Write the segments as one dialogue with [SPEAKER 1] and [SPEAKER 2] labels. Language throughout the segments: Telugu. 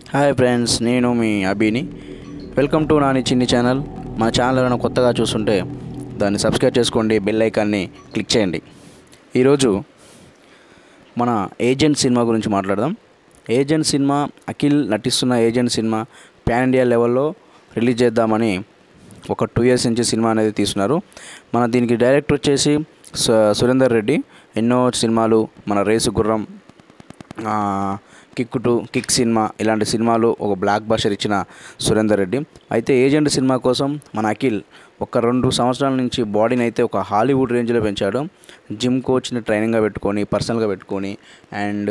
[SPEAKER 1] హాయ్ ఫ్రెండ్స్ నేను మీ అభిని welcome to Nani Chinni channel మన ఛానల్ ఏమైనా కొత్తగా చూస్తుంటే దాన్ని సబ్స్క్రైబ్ చేసుకోండి బెల్ ఐకాన్ని క్లిక్ చేయండి ఈరోజు మన ఏజెంట్ సినిమా గురించి మాట్లాడదాం ఏజెంట్ సినిమా అఖిల్ నటిస్తున్న ఏజెంట్ సినిమా పాన్ ఇండియా లెవెల్లో రిలీజ్ చేద్దామని ఒక టూ ఇయర్స్ నుంచి సినిమా అనేది తీస్తున్నారు మన దీనికి డైరెక్టర్ వచ్చేసి సు- సురేందర్ రెడ్డి ఎన్నో సినిమాలు మన రేసు గుర్రం ఆ, కిక్ టు కిక్ సినిమా ఇలాంటి సినిమాలు ఒక బ్లాక్ బస్టర్ ఇచ్చిన సురేందర్ రెడ్డి అయితే ఏజెంట్ సినిమా కోసం మన అఖిల్ ఒక రెండు సంవత్సరాల నుంచి బాడీని అయితే ఒక హాలీవుడ్ రేంజ్లో పెంచాడు జిమ్ కోచ్ని ట్రైనింగ్గా పెట్టుకొని పర్సనల్గా పెట్టుకొని అండ్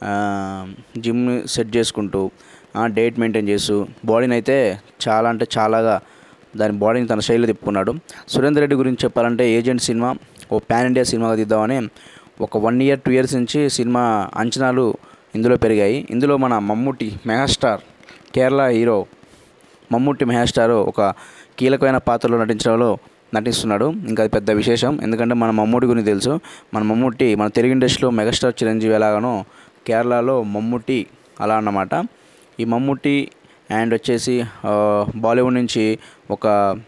[SPEAKER 1] జిమ్ సెట్ చేసుకుంటూ డేట్ మెయింటైన్ చేస్తూ బాడీని అయితే చాలా అంటే చాలాగా దాని బాడీని తన శైలిలో తిప్పుకున్నాడు సురేందర్ రెడ్డి గురించి చెప్పాలంటే ఏజెంట్ సినిమా ఓ పాన్ ఇండియా సినిమాగా తీద్దామని ఒక వన్ ఇయర్ టూ ఇయర్స్ నుంచి సినిమా అంచనాలు ఇందులో పెరిగాయి ఇందులో మన Mammootty megastar Kerala hero Mammootty megastar ఒక కీలకమైన పాత్రలో నటించడంలో నటిస్తున్నాడు ఇంకా అది పెద్ద విశేషం ఎందుకంటే మన మమ్ముట్టి గురించి తెలుసు మన మమ్ముట్టి మన తెలుగు ఇండస్ట్రీలో మెగాస్టార్ చిరంజీవి ఎలాగానో కేరళలో మమ్ముట్టి అలా అన్నమాట ఈ మమ్ముట్టి అండ్ వచ్చేసి ఆ, బాలీవుడ్ నుంచి ఒక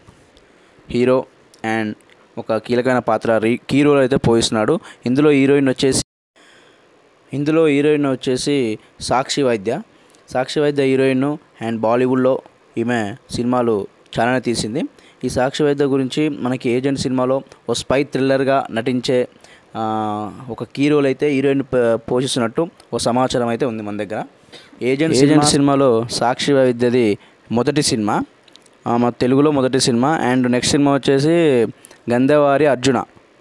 [SPEAKER 1] హీరో అండ్ ఒక కీలకమైన పాత్ర రీ హీరోలో అయితే పోయిస్తున్నాడు ఇందులో హీరోయిన్ వచ్చేసి ఇందులో హీరోయిన్ వచ్చేసి సాక్షి వైద్య సాక్షి వైద్య హీరోయిన్ అండ్ బాలీవుడ్లో ఈమె సినిమాలు చాలానే తీసింది ఈ సాక్షి వైద్య గురించి మనకి ఏజెంట్ సినిమాలో ఓ స్పై థ్రిల్లర్గా నటించే ఆ, ఒక కీ రోల్ అయితే హీరోయిన్ ప- పోషిస్తున్నట్టు ఓ సమాచారం అయితే ఉంది మన దగ్గర ఏజెంట్ ఏజెంట్ సినిమాలో సాక్షి వైద్యది మొదటి సినిమా ఆ, మన తెలుగులో మొదటి సినిమా అండ్ నెక్స్ట్ సినిమా వచ్చేసి గంధవారి అర్జున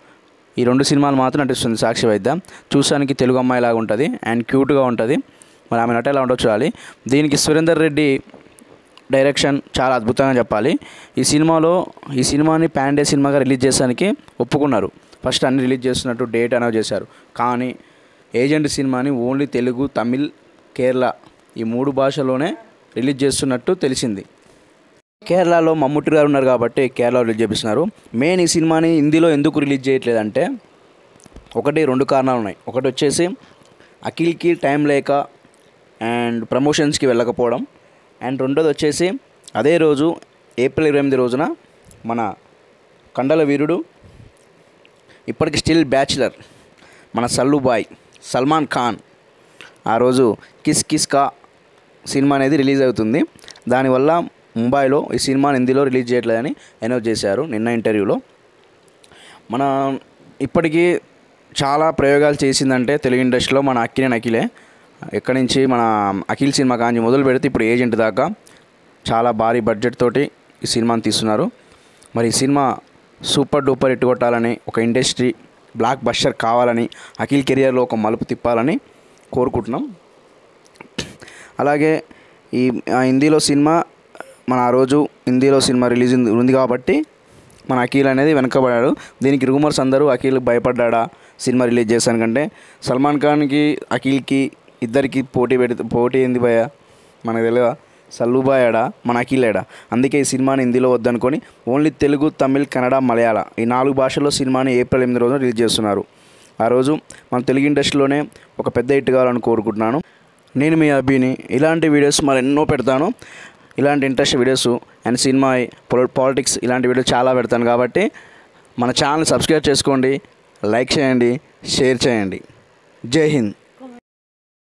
[SPEAKER 1] ఈ రెండు సినిమాలు మాత్రం నటిస్తుంది సాక్షి వైద్య చూసానికి తెలుగు అమ్మాయి లాగా ఉంటుంది అండ్ క్యూట్గా ఉంటుంది మరి ఆమె నట ఎలా ఉంటుందో చూడాలి దీనికి సురేందర్ రెడ్డి డైరెక్షన్ చాలా అద్భుతంగా చెప్పాలి ఈ సినిమాలో ఈ సినిమాని ప్యాండే సినిమాగా రిలీజ్ చేసానికి ఒప్పుకున్నారు ఫస్ట్ అన్ని రిలీజ్ చేస్తున్నట్టు డేట్ అనౌన్స్ చేశారు కానీ ఏజెంట్ సినిమాని ఓన్లీ తెలుగు తమిళ్ కేరళ ఈ మూడు భాషలోనే రిలీజ్ చేస్తున్నట్టు తెలిసింది కేరళలో మమ్ముట్టి గారు ఉన్నారు కాబట్టి కేరళలో రిలీజ్ చేపిస్తున్నారు మెయిన్ ఈ సినిమాని హిందీలో ఎందుకు రిలీజ్ చేయట్లేదంటే ఒకటి రెండు కారణాలు ఉన్నాయి ఒకటి వచ్చేసి అఖిల్కి టైం లేక అండ్ ప్రమోషన్స్కి వెళ్ళకపోవడం అండ్ రెండోది వచ్చేసి అదే రోజు ఏప్రిల్ ఇరవై ఎనిమిది రోజున మన కండల వీరుడు ఇప్పటికి స్టిల్ బ్యాచులర్ మన సల్లుబాయ్ సల్మాన్ ఖాన్ ఆ రోజు కిస్ కిస్ కా సినిమా అనేది రిలీజ్ అవుతుంది దానివల్ల ముంబైలో ఈ సినిమాని హిందీలో రిలీజ్ చేయట్లేదని అనౌన్స్ చేశారు నిన్న ఇంటర్వ్యూలో మన ఇప్పటికీ చాలా ప్రయోగాలు చేసిందంటే తెలుగు ఇండస్ట్రీలో మన అక్కినే అఖిలే ఎక్కడి నుంచి మన అఖిల్ సినిమా కాంచి మొదలు పెడితే ఇప్పుడు ఏజెంట్ దాకా చాలా భారీ బడ్జెట్ తోటి ఈ సినిమాని తీస్తున్నారు మరి ఈ సినిమా సూపర్ డూపర్ హిట్ కొట్టాలని ఒక ఇండస్ట్రీ బ్లాక్ బస్టర్ కావాలని అఖిల్ కెరియర్లో ఒక మలుపు తిప్పాలని కోరుకుంటున్నాం అలాగే ఈ ఆ హిందీలో సినిమా మన ఆ రోజు హిందీలో సినిమా రిలీజ్ ఉంది- ఉంది కాబట్టి మన అఖిల్ అనేది వెనకబడాడు దీనికి రూమర్స్ అందరూ అఖిల్ భయపడ్డా సినిమా రిలీజ్ చేశాను కంటే సల్మాన్ ఖాన్కి అఖిల్కి ఇద్దరికి పోటీ పెడితే పోటీ ఏంది భయ మనకు తెలియదా సల్లుబాయాడా మన అఖిలేడా అందుకే ఈ సినిమాని హిందీలో వద్దనుకొని ఓన్లీ తెలుగు తమిళ్ కన్నడ మలయాళ ఈ నాలుగు భాషల్లో సినిమాని ఏప్రిల్ ఎనిమిది రోజున రిలీజ్ చేస్తున్నారు ఆ రోజు మన తెలుగు ఇండస్ట్రీలోనే ఒక పెద్ద హిట్ కావాలని కోరుకుంటున్నాను నేను మీ అభిని ఇలాంటి వీడియోస్ మరెన్నో పెడతాను ఇలాంటి interest videos and cinema politics ఇలాంటి వీడియోస్ చాలా పెడతాను కాబట్టి మన ఛానల్ సబ్స్క్రైబ్ చేసుకోండి లైక్ చేయండి షేర్ చేయండి జై హింద్